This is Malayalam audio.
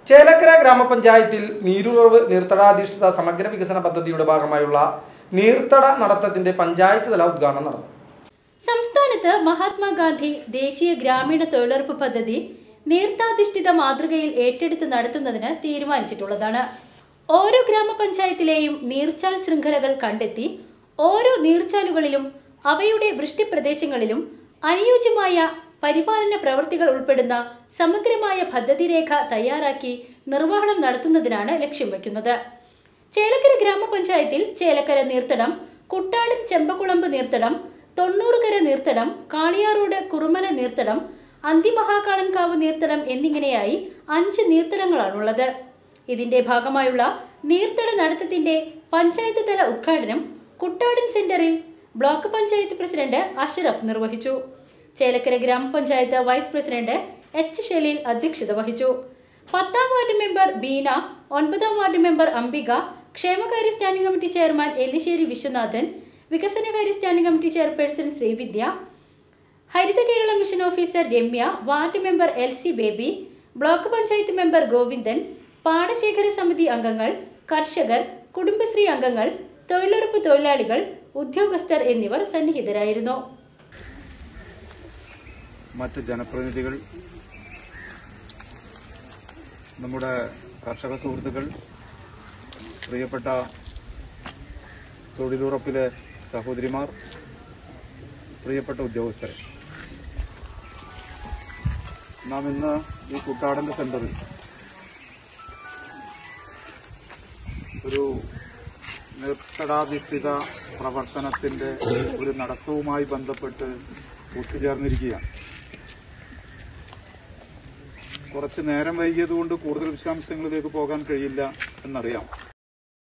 ചേലക്കര ഗ്രാമപഞ്ചായത്തിൽ നീരുറവ് നീർത്തടാധിഷ്ഠിത സമഗ്ര വികസന പദ്ധതിയുടെ ഭാഗമായുള്ള നീർത്തട നടത്തത്തിന്റെ പഞ്ചായത്ത് തല ഉദ്ഘാടനം നടന്നു സംസ്ഥാനത്ത് മഹാത്മാഗാന്ധി ദേശീയ ഗ്രാമീണ തൊഴിലുറപ്പ് പദ്ധതി നീർത്താധിഷ്ഠിത മാതൃകയിൽ ഏറ്റെടുത്ത് നടത്തുന്നതിന് തീരുമാനിച്ചിട്ടുള്ളതാണ് ഓരോ ഗ്രാമപഞ്ചായത്തിലെയും നീർച്ചാൽ ശൃംഖലകൾ കണ്ടെത്തി ഓരോ നീർച്ചാലുകളിലും അവയുടെ വൃഷ്ടിപ്രദേശങ്ങളിലും അനുയോജ്യമായ പരിപാലന പ്രവൃത്തികൾ ഉൾപ്പെടുന്ന സമഗ്രമായ പദ്ധതി രേഖ തയ്യാറാക്കി നിർവഹണം നടത്തുന്നതിനാണ് ലക്ഷ്യം വയ്ക്കുന്നത് ചേലക്കര ഗ്രാമപഞ്ചായത്തിൽ ചേലക്കര നീർത്തടം കുട്ടാടൻ ചെമ്പക്കുളമ്പ് നീർത്തടം തൊണ്ണൂറുകര നീർത്തടം കാളിയാറോഡ് കുറുമല നീർത്തടം അന്തിമഹാകാളൻകാവ് നീർത്തടം എന്നിങ്ങനെയായി അഞ്ച് നീർത്തടങ്ങളാണുള്ളത് ഇതിന്റെ ഭാഗമായുള്ള നീർത്തട നടത്തത്തിന്റെ പഞ്ചായത്ത് തല ഉദ്ഘാടനം കുട്ടാടൻ സെന്ററിൽ ബ്ലോക്ക് പഞ്ചായത്ത് പ്രസിഡന്റ് അഷറഫ് നിർവഹിച്ചു ചേലക്കര ഗ്രാമപഞ്ചായത്ത് വൈസ് പ്രസിഡന്റ് എച്ച് ഷെലീൽ അധ്യക്ഷത വഹിച്ചു പത്താം വാർഡ് മെമ്പർ ബീന ഒൻപതാം വാർഡ് മെമ്പർ അംബിക ക്ഷേമകാര്യ standing committee chairman Ellissery Viswanathan വികസനകാര്യ standing committee chairperson Sreevidya Haritha Kerala mission officer Ramya ward member L C Baby block panchayat member Govindan പാടശേഖര സമിതി അംഗങ്ങൾ കർഷകർ കുടുംബശ്രീ അംഗങ്ങൾ തൊഴിലുറപ്പ് തൊഴിലാളികൾ ഉദ്യോഗസ്ഥർ എന്നിവർ സന്നിഹിതരായിരുന്നു മറ്റ് ജനപ്രതിനിധികൾ നമ്മുടെ കർഷക സുഹൃത്തുക്കൾ പ്രിയപ്പെട്ട തൊഴിലുറപ്പിലെ സഹോദരിമാർ പ്രിയപ്പെട്ട ഉദ്യോഗസ്ഥരെ നാം ഇന്ന് ഈ കുട്ടാടന്റെ സെന്ററിൽ ഒരു നിർത്തടാധിഷ്ഠിത പ്രവർത്തനത്തിന്റെ ഒരു നടത്തവുമായി ബന്ധപ്പെട്ട് ഒത്തുചേർന്നിരിക്കുകയാണ് കുറച്ച് നേരം വൈകിയതുകൊണ്ട് കൂടുതൽ വിശദാംശങ്ങളിലേക്ക് പോകാൻ കഴിയില്ല എന്നറിയാം